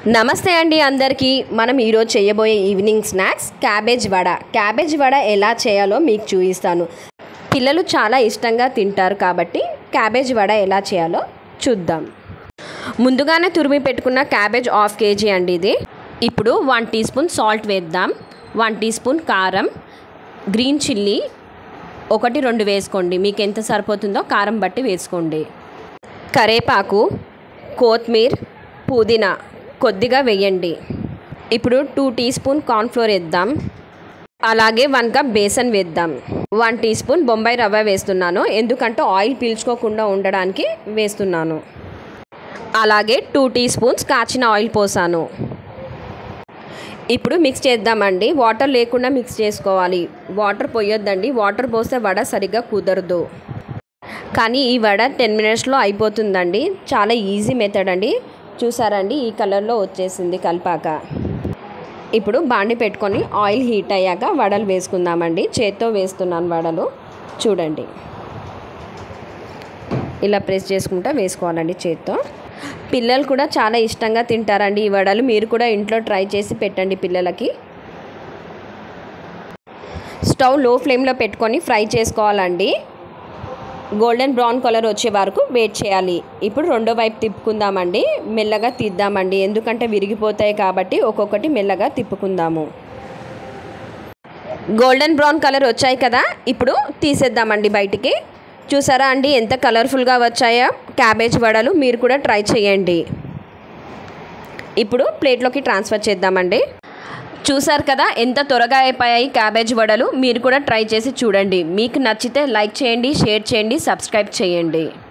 నమస్తే అండి అందరికీ మనం ఈరోజు చేయబోయే evening snacks cabbage vada cabbage vada ఎలా చేయాలో మీకు చూపిస్తాను పిల్లలు చాలా ఇష్టంగా తింటారు కాబట్టి క్యాబేజ్ వడ ఎలా చేయాలో చూద్దాం ముందుగానే తురిమి పెట్టుకున్న క్యాబేజ్ హాఫ్ కేజీ అండి ఇది ఇప్పుడు వన్ టీ స్పూన్ సాల్ట్ వేద్దాం వన్ టీ స్పూన్ కారం గ్రీన్ చిల్లీ ఒకటి రెండు వేసుకోండి మీకు ఎంత సరిపోతుందో కారం బట్టి వేసుకోండి కరేపాకు కొత్తిమీర పుదీనా కొద్దిగా వేయండి ఇప్పుడు టూ టీ స్పూన్ కార్న్ఫ్లోర్ వేద్దాం అలాగే వన్ కప్ బేసన్ వేద్దాం వన్ టీ స్పూన్ బొంబాయి రవ్వ వేస్తున్నాను ఎందుకంటే ఆయిల్ పీల్చుకోకుండా ఉండడానికి వేస్తున్నాను అలాగే టూ టీ స్పూన్స్ కాచిన ఆయిల్ పోసాను ఇప్పుడు మిక్స్ చేద్దామండి వాటర్ లేకుండా మిక్స్ చేసుకోవాలి వాటర్ పోయొద్దండి వాటర్ పోస్తే వడ సరిగ్గా కుదరదు కానీ ఈ వడ టెన్ మినిట్స్లో అయిపోతుందండి చాలా ఈజీ మెథడ్ అండి చూసారండి ఈ కలర్లో వచ్చేసింది కలిపాక ఇప్పుడు బాండి పెట్టుకొని ఆయిల్ హీట్ అయ్యాక వడలు వేసుకుందామండి చేత్తో వేస్తున్నాను వడలు చూడండి ఇలా ప్రెస్ చేసుకుంటా వేసుకోవాలండి చేత్తో పిల్లలు కూడా చాలా ఇష్టంగా తింటారండి ఈ వడలు మీరు కూడా ఇంట్లో ట్రై చేసి పెట్టండి పిల్లలకి స్టవ్ లో ఫ్లేమ్లో పెట్టుకొని ఫ్రై చేసుకోవాలండి గోల్డెన్ బ్రౌన్ కలర్ వచ్చే వరకు వెయిట్ చేయాలి ఇప్పుడు రెండో వైపు తిప్పుకుందామండి మెల్లగా తీద్దామండి ఎందుకంటే విరిగిపోతాయి కాబట్టి ఒక్కొక్కటి మెల్లగా తిప్పుకుందాము గోల్డెన్ బ్రౌన్ కలర్ వచ్చాయి కదా ఇప్పుడు తీసేద్దామండి బయటికి చూసారా అండి ఎంత కలర్ఫుల్గా వచ్చాయో క్యాబేజ్ వడలు మీరు కూడా ట్రై చేయండి ఇప్పుడు ప్లేట్లోకి ట్రాన్స్ఫర్ చేద్దామండి చూసారు కదా ఎంత త్వరగా అయిపోయాయి క్యాబేజ్ వడలు మీరు కూడా ట్రై చేసి చూడండి మీకు నచ్చితే లైక్ చేయండి షేర్ చేయండి సబ్స్క్రైబ్ చేయండి